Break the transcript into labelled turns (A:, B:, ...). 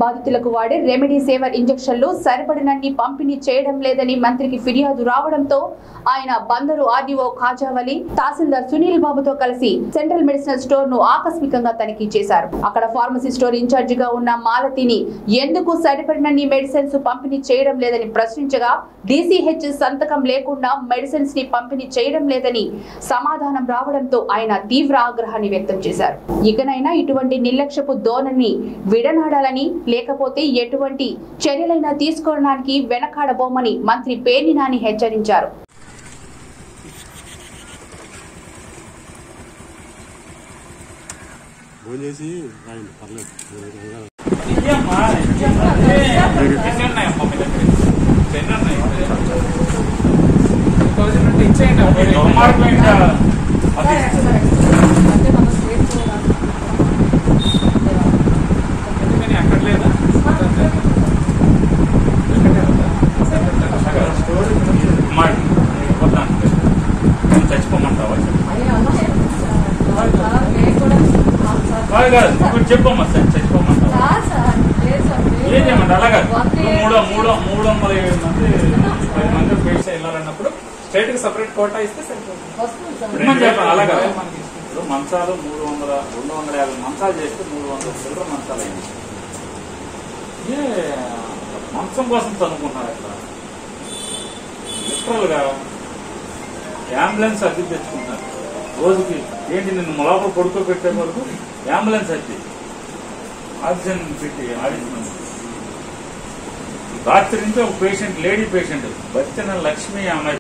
A: బాధితులకు వాడే remedy saver ఇంజెక్షన్లు సరిపడినన్ని పంపిణీ చేయడం లేదని మంత్రికి ఫిర్యాదు రావడంతో ఆయన బందరు ఆర్డీఓ ఖాజావలి తహసీల్దార్ సునీల్ బాబుతో కలిసి సెంట్రల్ మెడిసినల్ స్టోర్ ను ఆకస్మికంగా తనిఖీ చేశారు అక్కడ ఫార్మసీ స్టోర్ ఇన్ఛార్జ్ గా ఉన్న మాలతిని ఎందుకు సరిపడినన్ని మెడిసిన్స్ పంపిణీ చేయడం లేదని ప్రశ్నించగా డీసీహెచ్ సంతకం లేకుండా మెడిసిన్స్ ని పంపిణీ చేయడం లేదని సమాధానం రావడంతో ఆయన తీవ్ర ఆగ్రహాన్ని వ్యక్తం చేశారు ఇకనైనా ఇటువంటి నిర్లక్ష్యపు ధోరణిని విడనాడాలని లేకపోతే ఎటువంటి చర్యలైనా తీసుకోవడానికి వెనకాడబోమని మంత్రి పేర్ని నాని హెచ్చరించారు
B: ఫోన్ చేసి రాయండి పర్లేదు మీరు కంగారు
C: ఇయ్యమ్మా, ఇయ్యమ్మా. ఎన్ని ఉన్నాయమ్మా మీ దగ్గర? ఎన్ని ఉన్నాయి? అది దుర్మార్గమైన అది ఎందుకని అక్కడ లేదా? అమ్మా, వద్దాను. నేను చచ్చిపోమంటావా కాదు కాదు ఇప్పుడు చెప్పమ్మా సార్ చచ్చిపోమంటావా ఏం చేయమంటే అలాగా మూడు మూడు మూడు వందల ఏడు మంది పది మంది పేషెంట్స్ వెళ్ళాలన్నప్పుడు స్టేట్ కి సపరేట్ కోటా ఇస్తే సరిపోతుంది ఇమ్మని చెప్పాలి అలాగా ఇప్పుడు మంచాలు మూడు వందల రెండు వందల యాభై మంచాలు చేస్తే మూడు వందల చిల్లర మంచాలు అయింది ఏ మంచం కోసం చదువుకున్నారు ఇక్కడ లిటరల్ గా అంబులెన్స్ అద్దె తెచ్చుకున్నారు రోజుకి ఏంటి నిన్ను లోపల పడుకోబెట్టే వరకు అంబులెన్స్ అద్దె ఆక్సిజన్ పెట్టి ఆడించమని రాత్రి నుంచి ఒక పేషెంట్ లేడీ పేషెంట్ బతిన లక్ష్మి అమ్మాయి